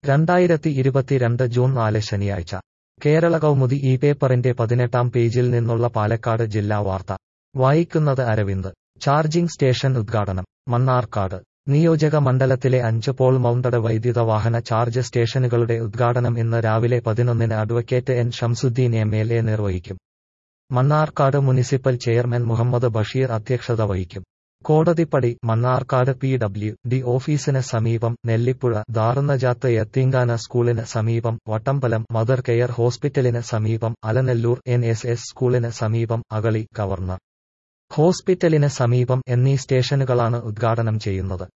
രണ്ടായിരത്തി ഇരുപത്തിരണ്ട് ജൂൺ നാല് ശനിയാഴ്ച കേരള കൗമുദി ഈ പേപ്പറിന്റെ പതിനെട്ടാം പേജിൽ നിന്നുള്ള പാലക്കാട് ജില്ലാ വാർത്ത വായിക്കുന്നത് അരവിന്ദ് ചാർജിംഗ് സ്റ്റേഷൻ ഉദ്ഘാടനം മണ്ണാർക്കാട് നിയോജക മണ്ഡലത്തിലെ അഞ്ച് പോൾ മൗണ്ടഡ് വൈദ്യുത വാഹന ചാർജ് സ്റ്റേഷനുകളുടെ ഉദ്ഘാടനം ഇന്ന് രാവിലെ പതിനൊന്നിന് advocate N Shamsuddin M L A നിർവഹിക്കും മണ്ണാർക്കാട് മുനിസിപ്പൽ ചെയർമാൻ മുഹമ്മദ് ബഷീർ അധ്യക്ഷത വഹിക്കും Kodathippadi Mannarkkad P W D ഓഫീസിന് സമീപം നെല്ലിപ്പുഴ ദാറുന്നജാത്ത് യത്തീങ്കാന സ്കൂളിന് സമീപം വട്ടമ്പലം മദർ കെയർ ഹോസ്പിറ്റലിന് സമീപം അലനെല്ലൂർ എൻ എസ് എസ് സ്കൂളിന് സമീപം അകളി ഗവർണർ ഹോസ്പിറ്റലിന് സമീപം എന്നീ സ്റ്റേഷനുകളാണ് ഉദ്ഘാടനം ചെയ്യുന്നത്